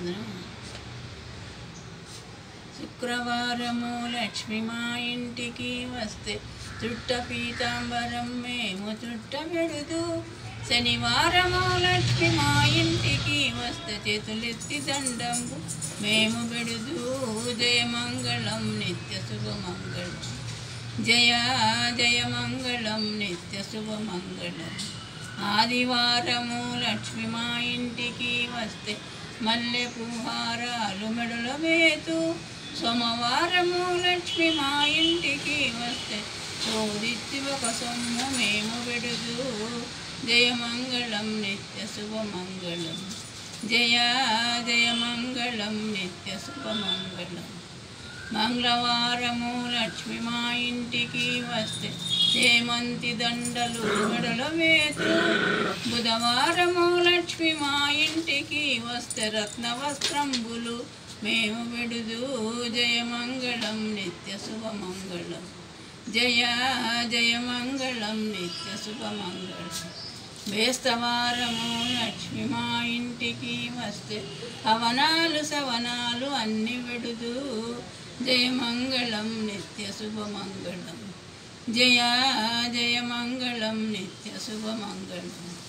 వందనం శుక్రవారము లక్ష్మి మా ఇంటికి వస్తే చుట్ట పీతాంబరం మేము చుట్ట పెడుదు శనివారము లక్ష్మి మా ఇంటికి వస్తే చేతులెత్తి దండంబు మేము పెడుదు జయమంగళం నిత్య శుభమంగళం జయ జయమంగళం నిత్య శుభమంగళం ఆదివారము లక్ష్మి మా ఇంటికి వస్తే మల్లె పుహారాలు మెడల వేతు సోమవారము లక్ష్మి మా ఇంటికి వస్తే చోదిత్తి ఒక సొమ్ము మేము పెడుదు జయమంగళం నిత్య శుభమంగళం జయ జయమంగళం నిత్య శుభమంగళం మంగళవారము లక్ష్మి మా ఇంటికి వస్తే చేమంతి దండలు మెడల వేతు బుధవారము లక్ష్మి మా ఇంటికి వస్తే రత్న వస్త్రంబులు మేము విడుదు జయమంగళం నిత్య శుభమంగళం జయ జయమంగళం నిత్య శుభమంగళం బేస్తవారము లక్ష్మి మా ఇంటికి వస్తే అవనాలు సవనాలు అన్ని విడుదు జయమంగళం నిత్య శుభమంగళం జయ జయమంగళం నిత్య శుభమంగళం